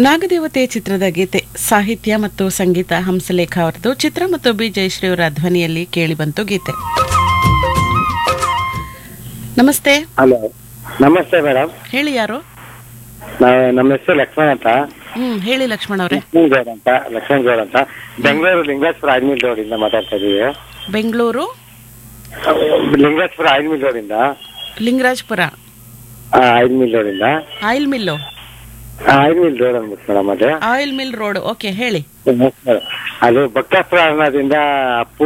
ನಾಗದೇವತೆ ಚಿತ್ರದ ಗೀತೆ ಸಾಹಿತ್ಯ ಮತ್ತು ಸಂಗೀತ ಹಂಸಲೇಖ ಅವರದು ಚಿತ್ರ ಮತ್ತು ಬಿ ಜಯಶ್ರೀ ಅವರ ಧ್ವನಿಯಲ್ಲಿ ಕೇಳಿಬಂತು ಗೀತೆ ನಮಸ್ತೆ ಹಲೋ ನಮಸ್ತೆ ಮೇಡಮ್ ಹೇಳಿ ಯಾರು ನಾವು ನಮ್ಮ ಹೆಸರು ಲಕ್ಷ್ಮಣ್ ಅಂತ ಹ್ಮ್ ಹೇಳಿ ಲಕ್ಷ್ಮಣ್ ಅವರೇ ಲಕ್ಷ್ಮಣ್ ಗೌಡ್ ಅಂತ ಲಕ್ಷ್ಮಣ್ ಗೌಡ್ ಅಂತ Bengaluru Lingeshwara oil mill road ಇಂದ ಮಾತಾಡ್ತಾ ಇದೀವಿ Bengaluru Lingeshwara oil mill road ಇಂದ ಲಿಂಗರಾಜ್ಪುರ ಆಯಿಲ್ ಮಿಲ್ ರೋಡ್ ಇಂದ oil mill oil mill road ಅಂದ್ಬಿಟ್ಟು ಮೇಡಮ್ ಅದೇ ಆಯಿಲ್ ಮಿಲ್ ರೋಡ್ ಓಕೆ ಹೇಳಿ ಅದು ಭಕ್ತಾಪುರ ಅನ್ನೋದ್ರಿಂದ